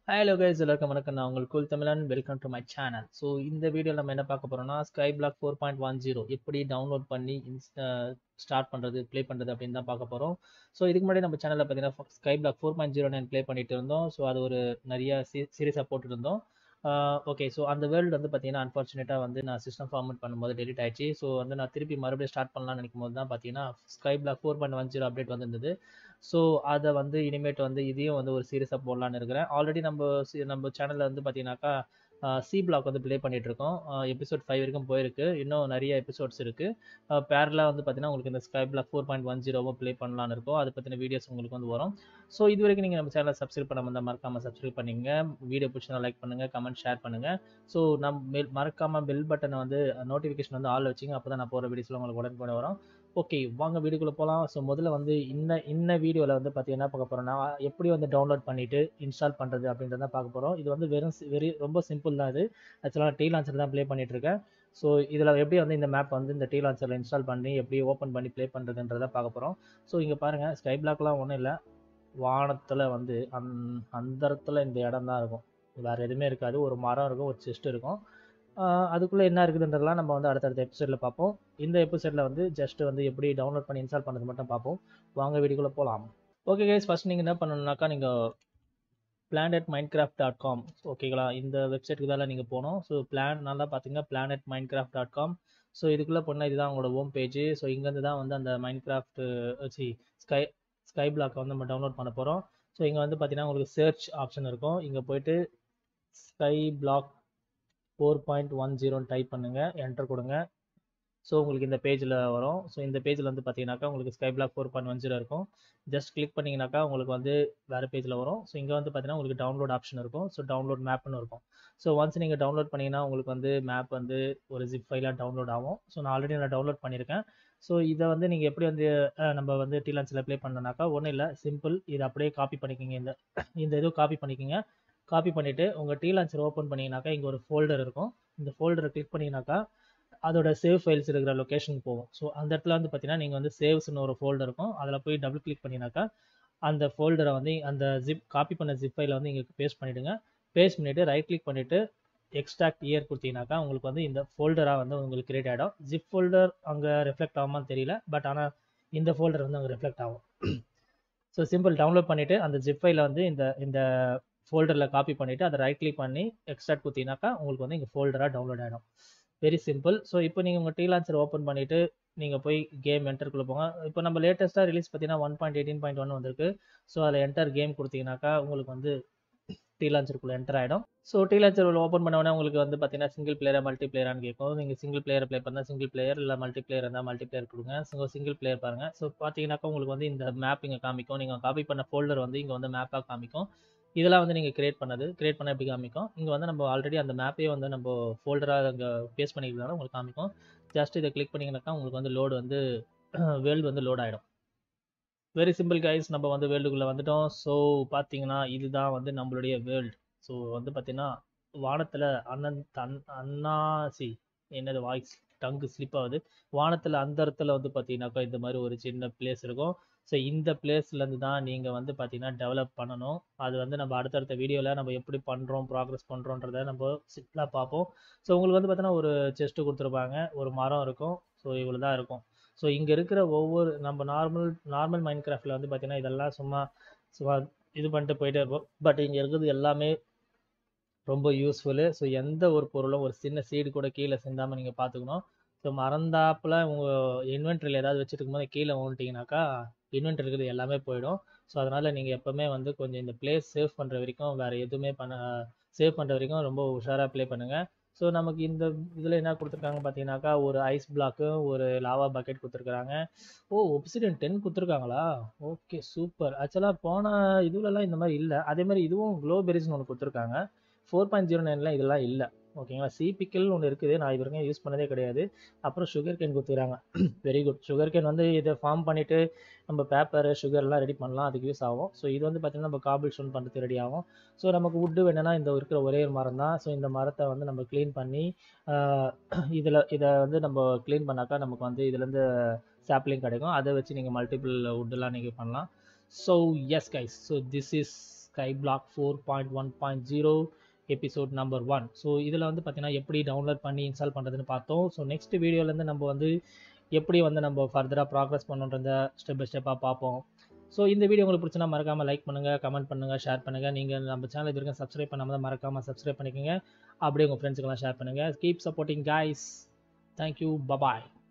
hello guys எல்லாருக்கும் வணக்கம் நான் உங்கள் cool Tamizhan welcome to my channel so இந்த வீடியோவில் நம்ம என்ன பார்க்க போகிறோம்னா sky block four point one zero எப்படி டவுன்லோட் பண்ணி இன்ஸ்டா ஸ்டார்ட் பண்ணுறது ப்ளே பண்ணுறது அப்படின்னு தான் பார்க்க போகிறோம் ஸோ இதுக்கு முன்னாடி நம்ம சேனலில் பார்த்தீங்கன்னா sky block four point zero nine play பண்ணிட்டு இருந்தோம் ஸோ அது ஒரு நிறைய சீ சீரியஸாக போட்டுருந்தோம் ஓகே ஸோ அந்த வேர்ல்டு வந்து பார்த்தீங்கன்னா அன்ஃபார்ச்சுனேட்டாக வந்து நான் சிஸ்டம் ஃபார்மேட் பண்ணும்போது டெலிட் ஆயிடுச்சு ஸோ வந்து நான் திருப்பி மறுபடியும் ஸ்டார்ட் பண்ணலாம்னு நினைக்கும் போது தான் பார்த்தீங்கன்னா sky block four point one zero update வந்திருந்தது ஸோ அதை வந்து இனிமேட் வந்து இதையும் வந்து ஒரு சீரியஸாக போடலான்னு இருக்கிறேன் ஆல்ரெடி நம்ம சி- நம்ம சேனலில் வந்து பார்த்தீங்கன்னாக்கா சி பிளாக் வந்து ப்ளே பண்ணிட்டு இருக்கோம் எபிசோட் ஃபைவ் வரைக்கும் போயிருக்கு இன்னும் நிறைய எபிசோட்ஸ் இருக்குது பேரலாக வந்து பார்த்தீங்கன்னா உங்களுக்கு இந்த sky block four point one ஜீரோவும் ப்ளே பண்ணலான்னு இருக்கோம் அதை பற்றின வீடியோஸ் உங்களுக்கு வந்து வரும் ஸோ இது வரைக்கும் நீங்கள் நம்ம சேனலை சப்ஸ்கிரைப் பண்ண வந்தால் மறக்காமல் சப்ஸ்கிரைப் பண்ணிங்க வீடியோ பிடிச்சா லைக் பண்ணுங்கள் கமெண்ட் ஷேர் பண்ணுங்கள் ஸோ நம்ம பெல் மறக்காமல் பெல் பட்டனை வந்து நோட்டிஃபிகேஷன் வந்து ஆல் வச்சிங்க அப்போ தான் நான் போகிற வீடியோஸில் உங்களுக்கு உடனே வரும் ஓகே வாங்க வீடியோக்குள்ளே போகலாம் ஸோ முதல்ல வந்து இந்த இந்த வீடியோவில் வந்து பார்த்தீங்கன்னா பார்க்க போகிறோம்னா எப்படி வந்து டவுன்லோட் பண்ணிவிட்டு இன்ஸ்டால் பண்ணுறது அப்படின்றத பார்க்க போகிறோம் இது வந்து வெறும் சி- வெரி ரொம்ப சிம்பிள் தான் இது ஆக்சுவலாக டீ லான்ச்சர் தான் ப்ளே பண்ணிட்டு இருக்கேன் ஸோ இதில் எப்படி வந்து இந்த மேப் வந்து இந்த டீ லான்ச்சரில் இன்ஸ்டால் பண்ணி எப்படி ஓப்பன் பண்ணி ப்ளே பண்ணுறதுன்றதை பார்க்க போகிறோம் ஸோ இங்கே பாருங்கள் ஸ்கை பிளாக்லாம் ஒன்றும் இல்லை வானத்தில் வந்து அந் அந்த இடத்துல இந்த இடம் தான் இருக்கும் வேறு எதுவுமே இருக்காது ஒரு மரம் இருக்கும் ஒரு செஸ்ட் இருக்கும் ஆஹ் அதுக்குள்ளே என்ன இருக்குதுன்றதெல்லாம் நம்ம வந்து அடுத்தடுத்த எபிசோடில் பார்ப்போம் இந்த எபிசோடில் வந்து ஜஸ்ட் வந்து எப்படி டவுன்லோட் பண்ணி இன்ஸ்டால் பண்ணுறது மட்டும் பார்ப்போம் வாங்க வீடியோக்குள்ளே போகலாம் ஓகே கைஸ் ஃபஸ்ட் நீங்கள் என்ன பண்ணணும்னாக்கா நீங்கள் Planet Minecraft dot com ஓகேங்களா இந்த வெப்சைட்டுக்கு தான் நீங்கள் போகணும் ஸோ பிளான் நல்லா பார்த்தீங்கன்னா Planet Minecraft dot com so இதுக்குள்ளே போனால் இதுதான் உங்களோட ஹோம் பேஜ் ஸோ இங்கேருந்து தான் வந்து அந்த மைண்ட் கிராஃப்ட் சி ஸ்கை ஸ்கை பிளாக்கை வந்து நம்ம டவுன்லோட் பண்ண போகிறோம் ஸோ இங்கே வந்து பார்த்தீங்கன்னா உங்களுக்கு சர்ச் ஆப்ஷன் இருக்கும் இங்கே போயிட்டு sky block four point one ஜீரோன்னு டைப் பண்ணுங்கள் என்டர் கொடுங்க ஸோ உங்களுக்கு இந்த பேஜில் வரும் ஸோ இந்த பேஜில் வந்து பார்த்தீங்கன்னாக்கா உங்களுக்கு sky block four point one zero இருக்கும் ஜஸ்ட் கிளிக் பண்ணிங்கனாக்கா உங்களுக்கு வந்து வேறு பேஜில் வரும் ஸோ இங்கே வந்து பார்த்தீங்கன்னா உங்களுக்கு டவுன்லோட் ஆப்ஷன் இருக்கும் ஸோ டவுன்லோட் மேப்னு இருக்கும் ஸோ ஒன்ஸ் நீங்கள் டவுன்லோட் பண்ணிங்கன்னா உங்களுக்கு வந்து மேப் வந்து ஒரு ஜிப் ஃபைலாக டவுன்லோட் ஆகும் ஸோ நான் ஆல்ரெடி நான் டவுன்லோட் பண்ணியிருக்கேன் ஸோ இதை வந்து நீங்கள் எப்படி வந்து அஹ், நம்ம வந்து டீலான்ஸில் ப்ளே பண்ணனாக்கா ஒன்றும் இல்லை சிம்பிள் இதை அப்படியே காப்பி பண்ணிக்கிங்க இந்த இந்த இதுவும் காப்பி பண்ணிக்கிங்க காப்பி பண்ணிவிட்டு உங்கள் டீ லான்ச்சர் ஓப்பன் பண்ணிங்கனாக்கா இங்கே ஒரு ஃபோல்டர் இருக்கும் இந்த ஃபோல்டரை கிளிக் பண்ணிங்கனாக்கா அதோட சேவ் ஃபைல்ஸ் இருக்கிற லொக்கேஷனுக்கு போகும் ஸோ அந்த இடத்துல வந்து பார்த்தீங்கன்னா நீங்கள் வந்து சேவ்ஸ்னு ஒரு ஃபோல்டர் இருக்கும் அதில் போய் டபுள் கிளிக் பண்ணினாக்கா அந்த ஃபோல்டரை வந்து அந்த ஜிப் காப்பி பண்ண ஜிப் ஃபைலை வந்து இங்கே பேஸ்ட் பண்ணிவிடுங்க பேஸ்ட் பண்ணிவிட்டு ரைட் கிளிக் பண்ணிவிட்டு எக்ஸ்ட்ராக்ட் இயர் கொடுத்தீங்கன்னாக்கா உங்களுக்கு வந்து இந்த ஃபோல்டராக வந்து உங்களுக்கு கிரியேட் ஆகிடும் ஜிப் ஃபோல்டர் அங்கே ரெஃப்ளெக்ட் ஆகுமான்னு தெரியல பட் ஆனால் இந்த ஃபோல்டர் வந்து அங்கே ரெஃப்ளெக்ட் ஆகும் ஸோ சிம்பிள் டவுன்லோட் பண்ணிவிட்டு அந்த ஜிப் ஃபைலை வந்து இந்த இந்த ஃபோல்டரில் காப்பி பண்ணிவிட்டு அதை ரைட் கிளிக் பண்ணி எக்ஸ்ட்ராக்ட் கொடுத்தீங்கன்னாக்கா உங்களுக்கு வந்து இங்கே ஃபோல்டராக டவுன்லோட் ஆகிடும் வெரி சிம்பிள் ஸோ இப்போ நீங்கள் உங்கள் டீ லான்ச்சர் ஓப்பன் பண்ணிவிட்டு நீங்கள் போய் கேம் என்டருக்குள்ளே போங்க இப்போ நம்ம லேட்டஸ்ட்டாக ரிலீஸ் பார்த்தீங்கன்னா one point eighteen point one வந்திருக்கு ஸோ அதில் என்டர் கேம் கொடுத்தீங்கன்னாக்கா உங்களுக்கு வந்து டீ லான்ச்சருக்குள்ளே என்டர் ஆகிடும் ஸோ டீ லான்ச்சர் ஓப்பன் பண்ண உடனே உங்களுக்கு வந்து பார்த்தீங்கன்னா சிங்கிள் பிளேயரா மல்டி பிளேயரான்னு கேட்கும் நீங்கள் சிங்கிள் பிளேயர் ப்ளே பண்ணால் சிங்கிள் பிளேயர் இல்லை மல்டி பிளேயர் இருந்தால் மல்டி பிளேயர் கொடுங்க ஸோ சிங்கிள் பிளேயர் பாருங்கள் ஸோ பார்த்தீங்கன்னாக்கா உங்களுக்கு வந்து இந்த மேப் இங்கே காமிக்கும் நீங்கள் காப்பி பண்ண ஃபோல்டர் வந்து இங்கே வந்து மேப்பாக காமிக்கும் இதெல்லாம் வந்து நீங்கள் கிரியேட் பண்ணது கிரியேட் பண்ண எப்படி காமிக்கும் இங்கே வந்து நம்ம ஆல்ரெடி அந்த மேப்பே வந்து நம்ம ஃபோல்டராக அங்கே பேஸ்ட் பண்ணிக்கிறதால உங்களுக்கு காமிக்கும் ஜஸ்ட் இதை கிளிக் பண்ணிங்கனாக்கா உங்களுக்கு வந்து லோடு வந்து வேர்ல்டு வந்து லோட் ஆகிடும் வெரி சிம்பிள் கைஸ் நம்ம வந்து வேர்ல்டுக்குள்ளே வந்துட்டோம் ஸோ பார்த்தீங்கன்னா இதுதான் வந்து நம்மளுடைய வேர்ல்டு ஸோ வந்து பார்த்தீங்கன்னா வானத்தில் அண்ணன் தன் அண்ணாசி என்னது வாய்ஸ் டங்கு ஸ்லிப் ஆகுது வானத்தில் அந்த இடத்துல வந்து பார்த்தீங்கன்னாக்கா இந்த மாதிரி ஒரு சின்ன பிளேஸ் இருக்கும் ஸோ இந்த பிளேஸ்லேருந்து தான் நீங்கள் வந்து பார்த்தீங்கன்னா டெவலப் பண்ணணும் அது வந்து நம்ம அடுத்தடுத்த வீடியோவில் நம்ம எப்படி பண்ணுறோம் ப்ராக்ரஸ் பண்ணுறோன்றத நம்ம சிம்பிளாக பார்ப்போம் ஸோ உங்களுக்கு வந்து பார்த்தீங்கன்னா ஒரு செஸ்ட்டு கொடுத்துருப்பாங்க ஒரு மரம் இருக்கும் ஸோ இவ்வளோ தான் இருக்கும் ஸோ இங்கே இருக்கிற ஒவ்வொரு நம்ம நார்மல் நார்மல் மைண்ட் கிராஃப்டில் வந்து பார்த்தீங்கன்னா இதெல்லாம் சும்மா சும்மா இது பண்ணிட்டு போயிட்டே இருப்போம் பட் இங்கே இருக்கிறது எல்லாமே ரொம்ப யூஸ்ஃபுல்லு ஸோ எந்த ஒரு பொருளும் ஒரு சின்ன சீடு கூட கீழே சிந்தாமல் நீங்கள் பார்த்துக்கணும் ஸோ மறந்தாப்புல உங்கள் இன்வென்ட்ரியில் ஏதாவது வச்சுட்டு இருக்கும்போது கீழே வந்துட்டிங்கனாக்கா இன்வென்ட்ரி இருக்கிறது எல்லாமே போயிடும் ஸோ அதனால் நீங்கள் எப்போவுமே வந்து கொஞ்சம் இந்த பிளேஸ் சேவ் பண்ணுற வரைக்கும் வேறு எதுவுமே பண்ண சேவ் பண்ணுற வரைக்கும் ரொம்ப உஷாராக ப்ளே பண்ணுங்கள் ஸோ நமக்கு இந்த இதில் என்ன கொடுத்துருக்காங்க பார்த்தீங்கன்னாக்கா ஒரு ஐஸ் பிளாக்கு ஒரு லாவா பக்கெட் கொடுத்துருக்குறாங்க ஓ ஒப்சிடியன் டென் கொடுத்துருக்காங்களா ஓகே சூப்பர் ஆக்சுவலாக போன இதுலலாம் இந்த மாதிரி இல்லை அதே மாதிரி இதுவும் க்ளோபெரிஸ்னு ஒன்று கொடுத்துருக்காங்க ஃபோர் பாயிண்ட் ஜீரோ நைன்லாம் இதெல்லாம் இல்லை ஓகேங்களா சிபிக்கல் ஒன்று இருக்குது நான் இது வரைக்கும் யூஸ் பண்ணதே கிடையாது அப்புறம் சுகர் கேன் கொடுத்துக்கிறாங்க வெரி குட் சுகர் கேன் வந்து இதை ஃபார்ம் பண்ணிவிட்டு நம்ம பேப்பர் சுகர்லாம் ரெடி பண்ணலாம் அதுக்கு யூஸ் ஆகும் ஸோ இது வந்து பார்த்திங்கன்னா நம்ம காபிள் ஸ்டோன் பண்ணுறதுக்கு ரெடி ஆகும் ஸோ நமக்கு வுட்டு வேணும்னா இந்த இருக்கிற ஒரே ஒரு மரம் தான் ஸோ இந்த மரத்தை வந்து நம்ம க்ளீன் பண்ணி இதில் இதை வந்து நம்ம க்ளீன் பண்ணாக்கா நமக்கு வந்து இதுலேருந்து சாப்ளிங் கிடைக்கும் அதை வச்சு நீங்கள் மல்டிபிள் வுட்டெல்லாம் நீங்கள் பண்ணலாம் so yes guys so this is sky block four point one point zero episode number one so இதில் வந்து பார்த்தீங்கன்னா எப்படி டவுன்லோட் பண்ணி இன்ஸ்டால் பண்ணுறதுன்னு பார்த்தோம் ஸோ நெக்ஸ்ட் வீடியோலேருந்து நம்ம வந்து எப்படி வந்து நம்ம ஃபர்தராக ப்ராக்ரஸ் பண்ணுன்றத ஸ்டெப் பை ஸ்டெப்பாக பார்ப்போம் ஸோ இந்த வீடியோ உங்களுக்கு பிடிச்சினா மறக்காமல் லைக் பண்ணுங்கள் கமெண்ட் பண்ணுங்கள் ஷேர் பண்ணுங்கள் நீங்கள் நம்ம சேனல் இது வரைக்கும் சப்ஸ்கிரைப் பண்ணாமல் தான் மறக்காமல் சப்ஸ்கிரைப் பண்ணிக்கோங்க அப்படியே உங்கள் ஃப்ரெண்ட்ஸுக்கெல்லாம் ஷேர் பண்ணுங்கள் keep supporting guys thank you bye bye